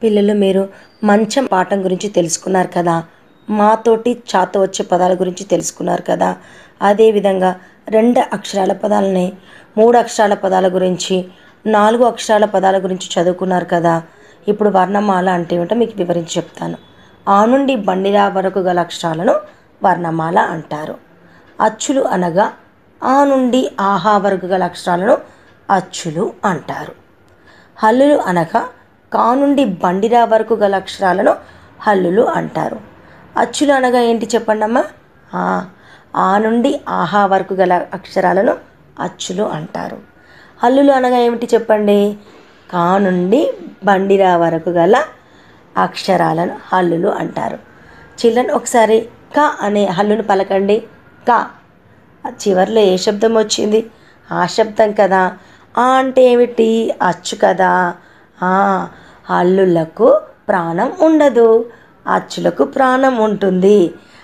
పిల్లలు మీరు మంచం పాఠం గురించి తెలుసుకున్నారు కదా మాతోటి చాతో వచ్చే పదాల గురించి తెలుసుకున్నారు కదా అదేవిధంగా రెండు అక్షరాల పదాలని మూడు అక్షరాల పదాల గురించి నాలుగు అక్షరాల పదాల గురించి చదువుకున్నారు కదా ఇప్పుడు వర్ణమాల అంటే ఏమిటో మీకు వివరించి చెప్తాను ఆ నుండి బండిరా వరకు గల అక్షరాలను వర్ణమాల అంటారు అచ్చులు అనగా ఆ నుండి ఆహా వరకు గల అక్షరాలను అచ్చులు అంటారు హల్లులు అనగా కా నుండి బండిరా వరకు గల అక్షరాలను హల్లులు అంటారు అచ్చులు అనగా ఏంటి చెప్పండి అమ్మా ఆ, ఆ నుండి ఆహా వరకు గల అక్షరాలను అచ్చులు అంటారు హల్లులు అనగా ఏమిటి చెప్పండి కా నుండి బండిరా వరకు గల అక్షరాలను హల్లులు అంటారు చిల్డ్రన్ ఒకసారి క అనే హల్లును పలకండి క చివరిలో ఏ శబ్దం వచ్చింది ఆ శబ్దం కదా ఆ అంటే ఏమిటి అచ్చు కదా ఆ హల్లులకు ప్రాణం ఉండదు అచ్చులకు ప్రాణం ఉంటుంది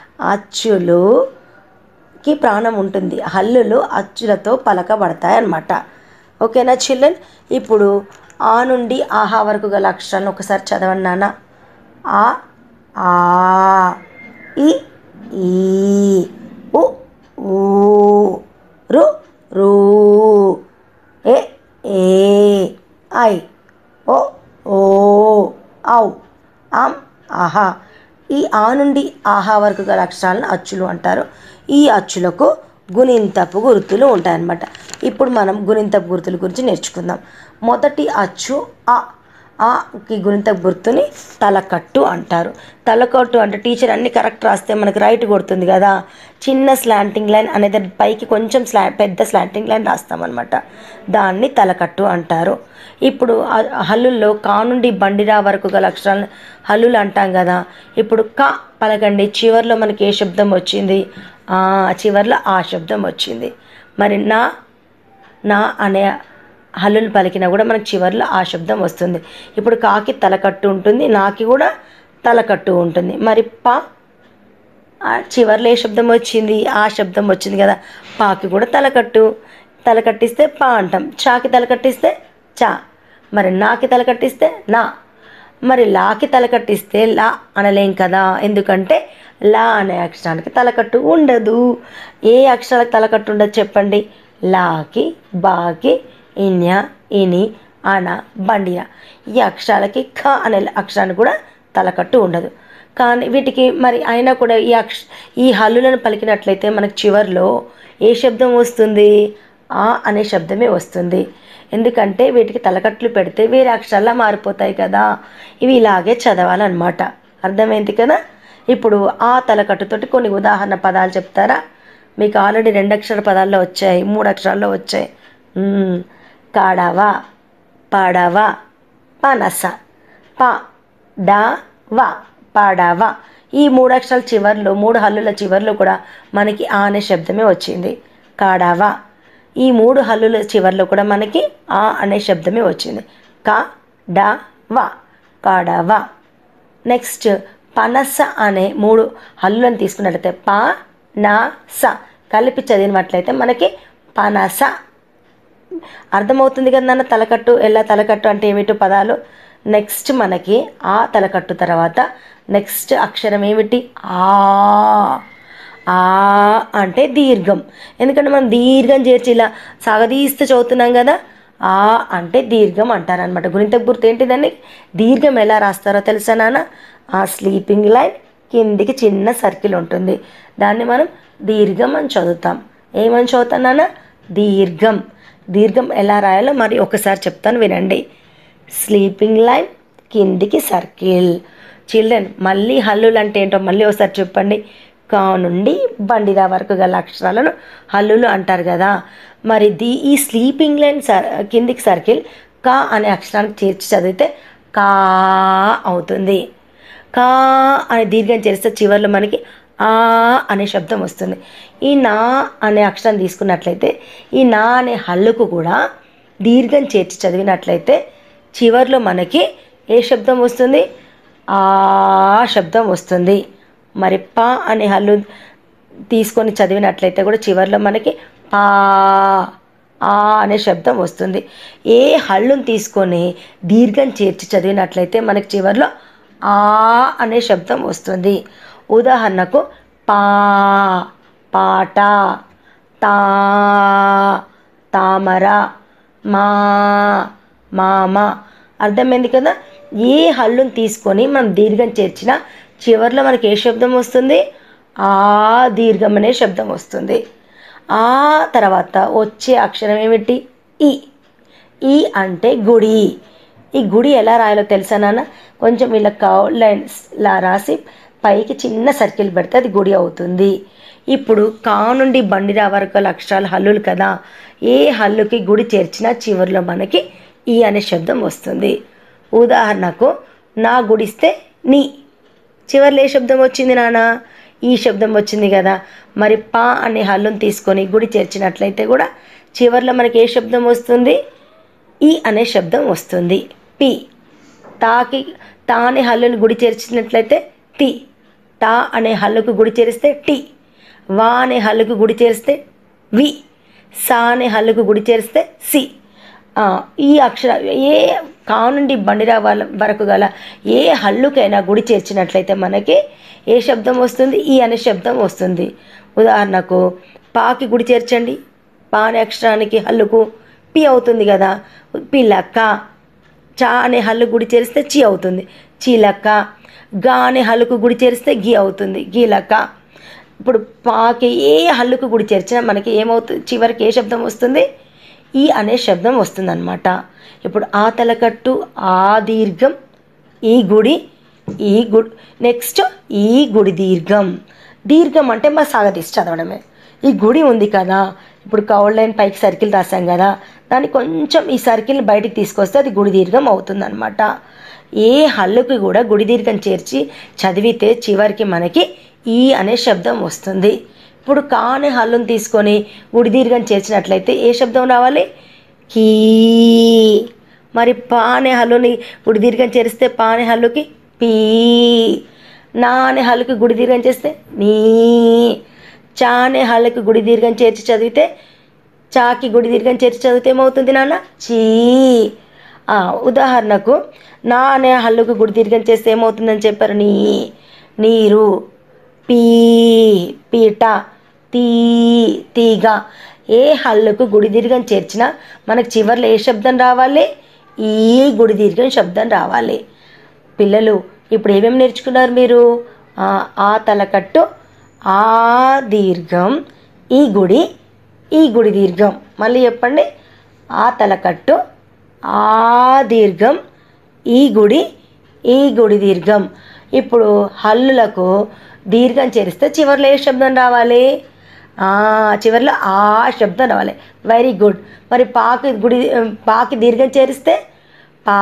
అచ్చులుకి ప్రాణం ఉంటుంది హల్లులు అచ్చులతో పలకబడతాయి అన్నమాట ఓకేనా చిల్డ్రన్ ఇప్పుడు ఆ నుండి ఆహా వరకు గల అక్షరాలను ఒకసారి చదవండి నాన్న ఆ ఆ ఇ ఈ ఉ ఊ రు రూ ఏ ఏ ఐ ఓ ఓ ఔ ఆమ్ ఆహా ఈ ఆ నుండి ఆహా వరకు గల అక్షరాలను అచ్చులు అంటారు ఈ అచ్చులకు గుణింతపు గుర్తులు ఉంటాయన్నమాట ఇప్పుడు మనం గుణింతపు గుర్తుల గురించి నేర్చుకుందాం మొదటి అచ్చు ఆ ఆకి గుణింతపు గుర్తుని తలకట్టు అంటారు తలకట్టు అంటే టీచర్ అన్ని కరెక్ట్ రాస్తే మనకి రైట్ కొడుతుంది కదా చిన్న స్లాంటింగ్ లైన్ అనేది పైకి కొంచెం స్లా పెద్ద స్లాంటింగ్ లైన్ రాస్తామన్నమాట దాన్ని తలకట్టు అంటారు ఇప్పుడు ఆ హల్లుల్లో కా నుండి బండిరా వరకు గల అక్షరాలను హల్లులు అంటాం కదా ఇప్పుడు క పలకండి చివర్లో మనకి ఏ శబ్దం వచ్చింది ఆ చివర్లో ఆ శబ్దం వచ్చింది మరి నా నా అనే హల్లులు పలికినా కూడా మనకి చివర్లో ఆ శబ్దం వస్తుంది ఇప్పుడు కాకి తలకట్టు ఉంటుంది నాకి కూడా తలకట్టు ఉంటుంది మరి ప ఆ చివర్లో ఏ శబ్దం వచ్చింది ఆ శబ్దం వచ్చింది కదా పాకి కూడా తలకట్టు తలకట్టిస్తే పా అంటాం చాకి తలకట్టిస్తే చా మరి నాకి తలకట్టిస్తే నా మరి లాకి తలకట్టిస్తే లా అనలేం కదా ఎందుకంటే లా అనే అక్షరానికి తలకట్టు ఉండదు ఏ అక్షరాలకు తలకట్టు ఉండదు చెప్పండి లాకి బాకి ఇన్య ఇని అన బండియ ఈ అక్షరాలకి ఖ అనే అక్షరానికి కూడా తలకట్టు ఉండదు కానీ వీటికి మరి అయినా కూడా ఈ అక్ష ఈ హల్లులను పలికినట్లయితే మనకు చివర్లో ఏ శబ్దం వస్తుంది ఆ అనే శబ్దమే వస్తుంది ఎందుకంటే వీటికి తలకట్లు పెడితే వేరే అక్షరాల్లా మారిపోతాయి కదా ఇవి ఇలాగే చదవాలన్నమాట అర్థమైంది కదా ఇప్పుడు ఆ తలకట్టుతోటి కొన్ని ఉదాహరణ పదాలు చెప్తారా మీకు ఆల్రెడీ రెండు అక్షర పదాల్లో వచ్చాయి మూడు అక్షరాల్లో వచ్చాయి మ్మ్. కాడవ పడవ పనస ప డ వ పడవ ఈ మూడు అక్షరాల చివర్లో మూడు హల్లుల చివర్లో కూడా మనకి ఆ అనే శబ్దమే వచ్చింది కాడవ ఈ మూడు హల్లుల చివర్లో కూడా మనకి ఆ అనే శబ్దమే వచ్చింది క డ వ కాడవ నెక్స్ట్ పనస అనే మూడు హల్లులను తీసుకున్నట్లయితే ప న స కలిపి చదివినట్లయితే మనకి పనస అర్థమవుతుంది కదా నాన్న తలకట్టు ఎలా తలకట్టు అంటే ఏమిటో పదాలు నెక్స్ట్ మనకి ఆ తలకట్టు తర్వాత నెక్స్ట్ అక్షరం ఏమిటి ఆ ఆ అంటే దీర్ఘం ఎందుకంటే మనం దీర్ఘం చేర్చి ఇలా సాగదీస్తూ చదువుతున్నాం కదా ఆ అంటే దీర్ఘం అంటారనమాట గుణిత గుర్తు ఏంటిదండి దీర్ఘం ఎలా రాస్తారో తెలుసా నాన్న ఆ స్లీపింగ్ లైన్ కిందికి చిన్న సర్కిల్ ఉంటుంది దాన్ని మనం దీర్ఘం అని చదువుతాం ఏమని చదువుతాం నాన్న దీర్ఘం దీర్ఘం ఎలా రాయాలో మరి ఒకసారి చెప్తాను వినండి స్లీపింగ్ లైన్ కిందికి సర్కిల్ చిల్డ్రన్ మళ్ళీ హల్లులు అంటే ఏంటో మళ్ళీ ఒకసారి చెప్పండి కా నుండి బండిరా వరకు గల అక్షరాలను హల్లులు అంటారు కదా మరి ది ఈ స్లీపింగ్ లైన్ సర్ కిందికి సర్కిల్ కా అనే అక్షరానికి చేర్చి చదివితే కా అవుతుంది కా అనే దీర్ఘం చేస్తే చివరిలో మనకి ఆ అనే శబ్దం వస్తుంది ఈ నా అనే అక్షరం తీసుకున్నట్లయితే ఈ నా అనే హల్లుకు కూడా దీర్ఘం చేర్చి చదివినట్లయితే చివర్లో మనకి ఏ శబ్దం వస్తుంది ఆ శబ్దం వస్తుంది మరి పా అనే హల్లు తీసుకొని చదివినట్లయితే కూడా చివర్లో మనకి పా ఆ అనే శబ్దం వస్తుంది ఏ హల్లును తీసుకొని దీర్ఘం చేర్చి చదివినట్లయితే మనకి చివరిలో ఆ అనే శబ్దం వస్తుంది ఉదాహరణకు పా పాట తా తామర మా మామ అర్థమైంది కదా ఏ హల్లును తీసుకొని మనం దీర్ఘం చేర్చినా చివరిలో మనకి ఏ శబ్దం వస్తుంది ఆ దీర్ఘం అనే శబ్దం వస్తుంది ఆ తర్వాత వచ్చే అక్షరం ఏమిటి ఈ ఈ అంటే గుడి ఈ గుడి ఎలా రాయాలో తెలుసా నాన్న కొంచెం ఇలా కౌ లైన్స్ లా రాసి పైకి చిన్న సర్కిల్ పెడితే అది గుడి అవుతుంది ఇప్పుడు కా నుండి బండిరా వరకు గల అక్షరాలు హల్లులు కదా ఏ హల్లుకి గుడి చేర్చినా చివరిలో మనకి ఈ అనే శబ్దం వస్తుంది ఉదాహరణకు నా గుడిస్తే నీ చివరిలో ఏ శబ్దం వచ్చింది నాన్న ఈ శబ్దం వచ్చింది కదా మరి పా అనే హల్లును తీసుకొని గుడి చేర్చినట్లయితే కూడా చివరిలో మనకి ఏ శబ్దం వస్తుంది ఈ అనే శబ్దం వస్తుంది పి తాకి తా అనే హల్లుని గుడి చేర్చినట్లయితే తి టా అనే హల్లుకు గుడి చేరిస్తే టి వా అనే హల్లుకు గుడి చేరిస్తే వి సా అనే హల్లుకు గుడి చేరిస్తే సి ఆ, ఈ అక్షర ఏ కా నుండి బండిరా వాళ్ళ వరకు గల ఏ హల్లుకైనా గుడి చేర్చినట్లయితే మనకి ఏ శబ్దం వస్తుంది ఈ అనే శబ్దం వస్తుంది ఉదాహరణకు పాకి గుడి చేర్చండి పా అనే అక్షరానికి హల్లుకు పి అవుతుంది కదా పిల్లక్క చా అనే హల్లు గుడి చేరిస్తే చి అవుతుంది చీలక్క గా అనే హల్లుకు గుడి చేరిస్తే గి అవుతుంది గీలక్క ఇప్పుడు పాకి ఏ హల్లుకు గుడి చేర్చినా మనకి ఏమవుతుంది చివరికి ఏ శబ్దం వస్తుంది ఈ అనే శబ్దం వస్తుందన్నమాట ఇప్పుడు ఆ తలకట్టు ఆ దీర్ఘం ఈ గుడి ఈ గుడి నెక్స్ట్ ఈ గుడి దీర్ఘం దీర్ఘం అంటే మా సాగదీసి చదవడమే ఈ గుడి ఉంది కదా ఇప్పుడు కౌల్ లైన్ పైకి సర్కిల్ రాసాం కదా దాన్ని కొంచెం ఈ సర్కిల్ బయటికి తీసుకొస్తే అది గుడి దీర్ఘం అవుతుందన్నమాట ఏ హల్లుకి కూడా గుడి దీర్ఘం చేర్చి చదివితే చివరికి మనకి ఈ అనే శబ్దం వస్తుంది ఇప్పుడు కా అనే హల్లును తీసుకొని గుడి దీర్ఘం చేర్చినట్లయితే ఏ శబ్దం రావాలి కీ మరి పా అనే హల్లుని గుడి దీర్ఘం చేరిస్తే పా అనే హల్లుకి పీ నా అనే హల్లుకి గుడి దీర్ఘం చేస్తే నీ చా అనే హల్లుకి గుడి దీర్ఘం చేర్చి చదివితే చాకి గుడి దీర్ఘం చేర్చి చదివితే ఏమవుతుంది నాన్న చీ ఆ, ఉదాహరణకు నా అనే హల్లుకు గుడి దీర్ఘం చేస్తే ఏమవుతుందని చెప్పారు నీ నీరు పీ పీట తీ తీగ ఏ హల్లుకు గుడి దీర్ఘం చేర్చినా మనకు చివర్లో ఏ శబ్దం రావాలి ఈ గుడి దీర్ఘం శబ్దం రావాలి పిల్లలు ఇప్పుడు ఏమేమి నేర్చుకున్నారు మీరు ఆ, ఆ తలకట్టు ఆ దీర్ఘం ఈ గుడి ఈ గుడి దీర్ఘం మళ్ళీ చెప్పండి ఆ తలకట్టు ఆ దీర్ఘం ఈ గుడి ఈ గుడి దీర్ఘం ఇప్పుడు హల్లులకు దీర్ఘం చేరిస్తే చివరిలో ఏ శబ్దం రావాలి ఆ, చివరిలో ఆ శబ్దం రావాలి వెరీ గుడ్ మరి పాకి గుడి పాకి దీర్ఘం చేరిస్తే పా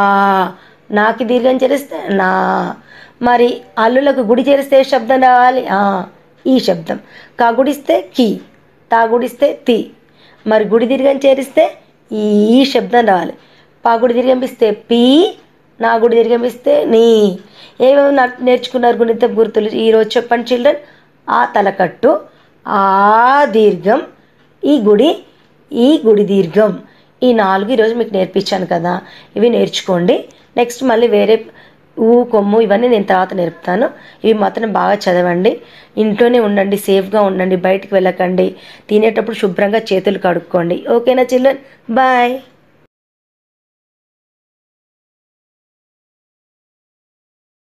నాకి దీర్ఘం చేరిస్తే నా మరి అల్లులకు గుడి చేరిస్తే ఏ శబ్దం రావాలి ఆ, ఈ శబ్దం కా గుడిస్తే కి తా గుడిస్తే తి మరి గుడి దీర్ఘం చేరిస్తే ఈ శబ్దం రావాలి పా గుడి దీర్ఘంపిస్తే పి నా గుడి దీర్ఘంపిస్తే నీ ఏమేమి నా- నేర్చుకున్నారు గుణిత గుర్తులు ఈరోజు చెప్పండి చిల్డ్రన్ ఆ తలకట్టు ఆ దీర్ఘం ఈ గుడి ఈ గుడి దీర్ఘం ఈ నాలుగు ఈరోజు మీకు నేర్పించాను కదా ఇవి నేర్చుకోండి నెక్స్ట్ మళ్ళీ వేరే ఊ కొమ్ము ఇవన్నీ నేను తర్వాత నేర్పుతాను ఇవి మాత్రం బాగా చదవండి ఇంట్లోనే ఉండండి సేఫ్గా ఉండండి బయటికి వెళ్ళకండి తినేటప్పుడు శుభ్రంగా చేతులు కడుక్కోండి ఓకేనా చిల్డ్రన్ బాయ్